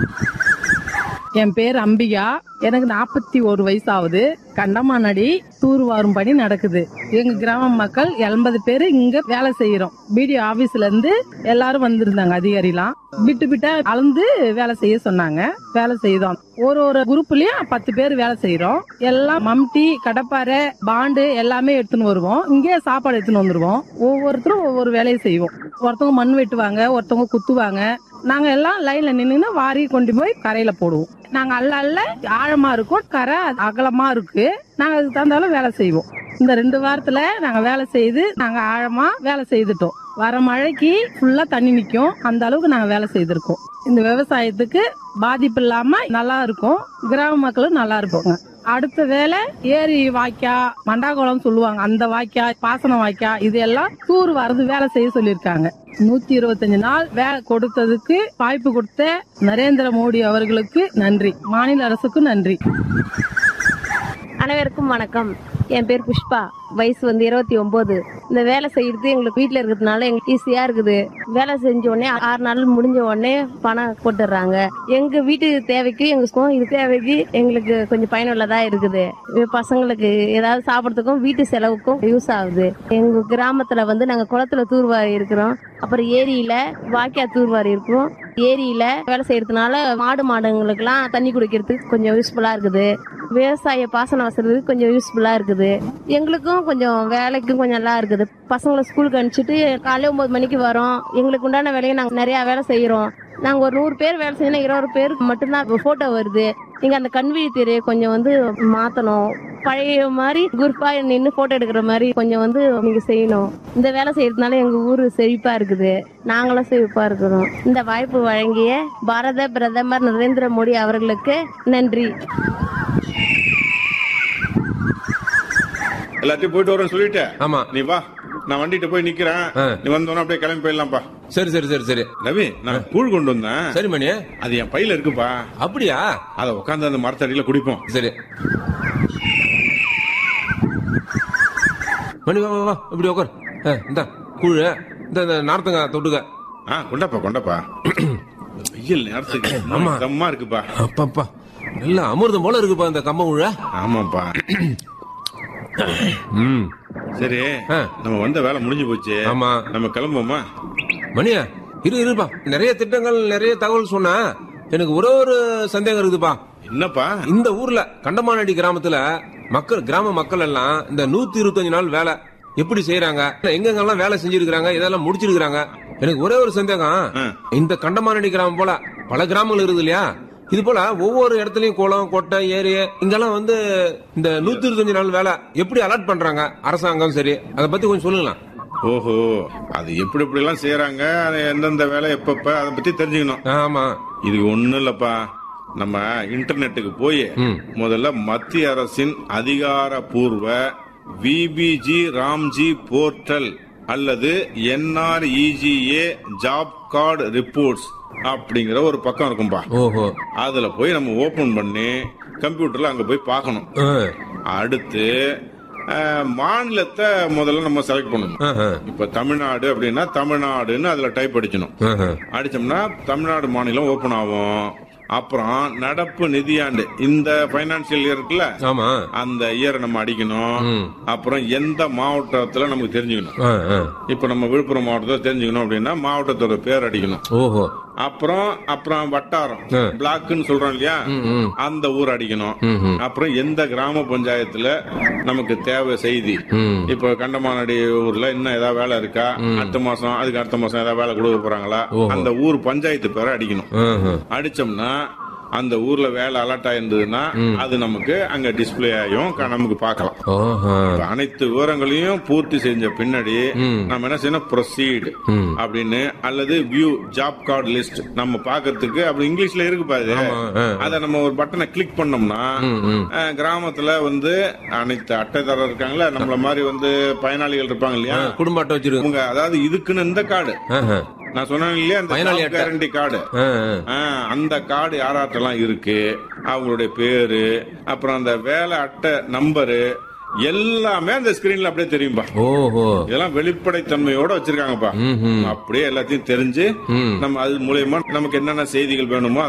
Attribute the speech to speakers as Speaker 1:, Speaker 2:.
Speaker 1: என் பேர் அம்பிகா எனக்கு நாற்பத்தி ஒரு வயசு ஆகுது கண்டமானடி தூர்வாரும் பணி நடக்குது எங்க கிராம மக்கள் எண்பது பேர் இங்க வேலை செய்யறோம் பிடிஓ ஆபீஸ்ல இருந்து எல்லாரும் வந்திருந்தாங்க அதிகாரிலாம் விட்டு விட்டா அளந்து வேலை செய்ய சொன்னாங்க வேலை செய்தோம் ஒரு ஒரு குரூப்லயும் பத்து பேர் வேலை செய்யறோம் எல்லாம் மம்டி கடப்பாரை பாண்டு எல்லாமே எடுத்துன்னு வருவோம் இங்கே சாப்பாடு எடுத்துன்னு வந்துருவோம் ஒவ்வொருத்தரும் ஒவ்வொரு வேலையை செய்வோம் ஒருத்தவங்க மண் வெட்டுவாங்க ஒருத்தவங்க குத்துவாங்க நாங்க எல்லாம் லைன்ல நின்னு வாரி கொண்டு போய் கரையில போடுவோம் நாங்க அல்ல அல்ல ஆழமா இருக்கும் கரை அகலமா இருக்கு நாங்க அதுக்கு தகுந்தாலும் வேலை செய்வோம் இந்த ரெண்டு வாரத்துல நாங்க வேலை செய்து நாங்க ஆழமா வேலை செய்துட்டோம் வர மழைக்கு ஃபுல்லா தண்ணி நிக்கும் அந்த அளவுக்கு நாங்க வேலை செய்திருக்கோம் இந்த விவசாயத்துக்கு பாதிப்பு இல்லாம நல்லா இருக்கும் கிராம மக்களும் நல்லா இருப்பாங்க அடுத்த வேலை ஏரி வாய்க்கா மண்டாகுளம் சொல்லுவாங்க அந்த வாய்க்கா பாசன வாய்க்கா இது எல்லாம் தூர் வரது வேலை செய்ய சொல்லியிருக்காங்க நூத்தி இருபத்தஞ்சு நாள் வேலை கொடுத்ததுக்கு வாய்ப்பு கொடுத்த நரேந்திர மோடி அவர்களுக்கு நன்றி மாநில அரசுக்கு நன்றி
Speaker 2: அனைவருக்கும் வணக்கம் என் பேர் புஷ்பா வயசு வந்து இருபத்தி ஒன்பது இந்த வேலை செய்யறது எங்களுக்கு வீட்ல இருக்கிறதுனால எங்களுக்கு ஈஸியா இருக்குது வேலை செஞ்ச உடனே ஆறு நாள் முடிஞ்ச உடனே பணம் போட்டுடுறாங்க எங்க வீட்டு தேவைக்கு எங்களுக்கும் இது தேவைக்கு எங்களுக்கு கொஞ்சம் பயனுள்ளதா இருக்குது இது பசங்களுக்கு ஏதாவது சாப்பிடறதுக்கும் வீட்டு செலவுக்கும் யூஸ் ஆகுது எங்க கிராமத்துல வந்து நாங்க குளத்துல தூர்வாரி இருக்கிறோம் அப்புறம் ஏரியில வாக்கியா தூர்வாரி இருக்கும் ஏரியில வேலை செய்யறதுனால மாடு மாடுங்களுக்கெல்லாம் தண்ணி குடிக்கிறதுக்கு கொஞ்சம் யூஸ்ஃபுல்லா இருக்குது விவசாய பாசன வசதிக்கு கொஞ்சம் யூஸ்ஃபுல்லா இருக்குது எங்களுக்கும் கொஞ்சம் வேலைக்கும் கொஞ்சம் நல்லா இருக்குது பசங்களை ஸ்கூலுக்கு அனுப்பிச்சிட்டு காலையில ஒன்பது மணிக்கு வரோம் எங்களுக்கு உண்டான வேலையை நாங்க நிறைய வேலை செய்யறோம் நாங்க ஒரு நூறு பேர் வேலை செஞ்சோம்னா இருபது பேருக்கு மட்டும்தான் போட்டோ வருது நீங்க அந்த கண்விழி திரையை கொஞ்சம் வந்து மாத்தணும் பழைய மாதிரி குரூப்பா நின்று போட்டோ எடுக்கிற மாதிரி கொஞ்சம் வந்து நீங்க செய்யணும் இந்த வேலை செய்யறதுனால எங்க ஊரு செழிப்பா இருக்குது நாங்களும் செழிப்பா இருக்கிறோம் இந்த வாய்ப்பு வழங்கிய பாரத பிரதமர் நரேந்திர மோடி அவர்களுக்கு நன்றி
Speaker 3: எல்லாத்தையும் போயிட்டு வரேன்னு சொல்லிட்டு
Speaker 4: ஆமா
Speaker 3: நீ வா நான் வண்டிட்டு போய் நிக்கிறேன்
Speaker 4: ஆ.
Speaker 3: நீ வந்தோன்னா அப்படியே கிளம்பி போயிடலாம்ப்பா
Speaker 4: சரி சரி சரி சரி
Speaker 3: ரவி நான் கூழ் கொண்டு வந்தேன்
Speaker 4: சரி மணி
Speaker 3: அது என் பையில இருக்குப்பா
Speaker 4: அப்படியா
Speaker 3: அத உட்காந்து அந்த மரத்தடியில குடிப்போம்
Speaker 4: சரி மணி வா வா வா இப்படி உட்கார் ஆ, இந்தா கூழு இந்த இந்த நார்த்தங்க தொட்டுக்க
Speaker 3: ஆ கொண்டாப்பா கொண்டாப்பா வெயில் நேரத்துக்கு
Speaker 4: ஆமா.
Speaker 3: தம்மா இருக்குப்பா
Speaker 4: அப்பப்பா நல்ல அமிர்தம் போல இருக்குப்பா இந்த கம்ம கூழ
Speaker 3: ஆமாப்பா
Speaker 4: ம்
Speaker 3: சரி
Speaker 4: ஆ.
Speaker 3: நம்ம வந்த வேலை முடிஞ்சு போச்சு
Speaker 4: ஆமா.
Speaker 3: நம்ம கிளம்புவோமா
Speaker 4: மணியா இரு இருப்பா நிறைய திட்டங்கள் நிறைய தகவல் சொன்னா எனக்கு ஒரே ஒரு சந்தேகம் இருக்குதுப்பா
Speaker 3: என்னப்பா
Speaker 4: இந்த ஊர்ல கண்டமானடி கிராமத்துல மக்கள் கிராம மக்கள் எல்லாம் இந்த நூத்தி இருபத்தஞ்சு நாள் வேலை எப்படி செய்யறாங்க எங்கெங்கெல்லாம் வேலை செஞ்சிருக்காங்க இதெல்லாம் முடிச்சிருக்காங்க எனக்கு ஒரே ஒரு சந்தேகம்
Speaker 3: ஆ.
Speaker 4: இந்த கண்டமானடி கிராமம் போல பல கிராமங்கள் இருக்குது இல்லையா இது போல ஒவ்வொரு இடத்துலயும் குளம் கொட்டை ஏரி இங்கெல்லாம் வந்து இந்த நூத்தி இருபத்தஞ்சு நாள் வேலை எப்படி அலாட் பண்றாங்க அரசாங்கம் சரி அதை பத்தி கொஞ்சம் சொல்லுங்களேன்
Speaker 3: ஓஹோ அது எப்படி எப்படி எல்லாம் செய்யறாங்க அது எந்தெந்த வேலை எப்பப்ப அதை பத்தி தெரிஞ்சுக்கணும்
Speaker 4: ஆமா
Speaker 3: இது ஒண்ணும் இல்லப்பா நம்ம இன்டர்நெட்டுக்கு போய்
Speaker 4: ம்.
Speaker 3: முதல்ல மத்திய அரசின் அதிகாரப்பூர்வ விபிஜி ராம்ஜி போர்ட்டல் அல்லது என்ஆர்இஜிஏ ஜாப் கார்டு ரிப்போர்ட்ஸ் அப்படிங்கிற ஒரு பக்கம் இருக்கும்பா
Speaker 4: ஓஹோ
Speaker 3: அதுல போய் நம்ம ஓபன் பண்ணி கம்ப்யூட்டர்ல அங்க போய் பார்க்கணும்
Speaker 4: ஆ.
Speaker 3: அடுத்து அஹ், மாநிலத்தை முதல்ல நம்ம செலக்ட் பண்ணணும்
Speaker 4: ஆஹா.
Speaker 3: இப்ப தமிழ்நாடு அப்படின்னா தமிழ்நாடுன்னு அதுல டைப் அடிக்கணும்
Speaker 4: ஆஹா.
Speaker 3: அடிச்சோம்னா தமிழ்நாடு மாநிலம் ஓபன் ஆகும் அப்புறம் நடப்பு நிதியாண்டு இந்த பைனான்சியல் இயர் இருக்குல்ல
Speaker 4: ஆமா
Speaker 3: அந்த இயரை நம்ம அடிக்கணும்
Speaker 4: ம்.
Speaker 3: அப்புறம் எந்த மாவட்டத்துல நமக்கு தெரிஞ்சுக்கணும்
Speaker 4: ஆ, ஆ.
Speaker 3: இப்ப நம்ம விழுப்புரம் மாவட்டத்தை தெரிஞ்சுக்கணும் அப்படின்னா மாவட்டத்தோட பேர் அடிக்கணும்
Speaker 4: ஓஹோ
Speaker 3: அப்புறம் அப்புறம் வட்டாரம்
Speaker 4: ஆ.
Speaker 3: பிளாக்னு சொல்றோம் இல்லையா
Speaker 4: ம், ம்.
Speaker 3: அந்த ஊர் அடிக்கணும்
Speaker 4: ம், ம்.
Speaker 3: அப்புறம் எந்த கிராம பஞ்சாயத்துல நமக்கு தேவை செய்தி
Speaker 4: ம்.
Speaker 3: இப்ப கண்டமானடி ஊர்ல இன்னும் ஏதாவது வேலை இருக்கா அடுத்த மாசம் அதுக்கு அடுத்த மாசம் ஏதாவது வேலை கொடுக்க போறாங்களா
Speaker 4: ஓஹோ.
Speaker 3: அந்த ஊர் பஞ்சாயத்து பேரை அடிக்கணும்
Speaker 4: ஆஹா.
Speaker 3: அடிச்சோம்னா அந்த ஊர்ல வேலை அலர்ட் ஆயிருந்ததுன்னா அது நமக்கு அங்க டிஸ்ப்ளே ஆகும் க- நமக்கு பார்க்கலாம்
Speaker 4: ஆஹா.
Speaker 3: இப்ப அனைத்து விவரங்களையும் பூர்த்தி செஞ்ச பின்னாடி
Speaker 4: ம்.
Speaker 3: நம்ம என்ன செய்யணும் ப்ரொசீட்
Speaker 4: ம்.
Speaker 3: அப்படின்னு அல்லது வியூ ஜாப் கார்டு லிஸ்ட் நம்ம பாக்குறதுக்கு அப்படி இங்கிலீஷ்ல இருக்கு பாரு
Speaker 4: ஆமா, ஆ.
Speaker 3: அத நம்ம ஒரு பட்டனை கிளிக் பண்ணோம்னா
Speaker 4: ம், ம்.
Speaker 3: அஹ், கிராமத்துல வந்து அனைத்து அட்டைதாரர் இருக்காங்களா நம்மள மாதிரி வந்து பயனாளிகள் இருப்பாங்க இல்லையா
Speaker 4: குடும்ப அட்டை வச்சிருக்கோம்
Speaker 3: அவங்க அதாவது இதுக்குன்னு இந்த கார்டு
Speaker 4: ஆஹா.
Speaker 3: நான் சொன்னேன் இல்லையா அந்த
Speaker 4: பயனாளி அட்டை.
Speaker 3: கேரண்டி கார்டு
Speaker 4: ஆ, ஆ.
Speaker 3: ஆ, அந்த கார்டு யாராட்டெல்லாம் இருக்கு அவங்களுடைய பேரு அப்புறம் அந்த வேலை அட்டை நம்பரு எல்லாமே அந்த ஸ்கிரீன்ல அப்படியே தெரியும்பா
Speaker 4: ஓஹோ
Speaker 3: இதெல்லாம் வெளிப்படைத்தன்மையோட வச்சிருக்காங்கப்பா
Speaker 4: ம்ஹும்.
Speaker 3: அப்படியே எல்லாத்தையும் தெரிஞ்சு
Speaker 4: ம்.
Speaker 3: நம்ம அது மூலியமா நமக்கு என்னென்ன செய்திகள் வேணுமோ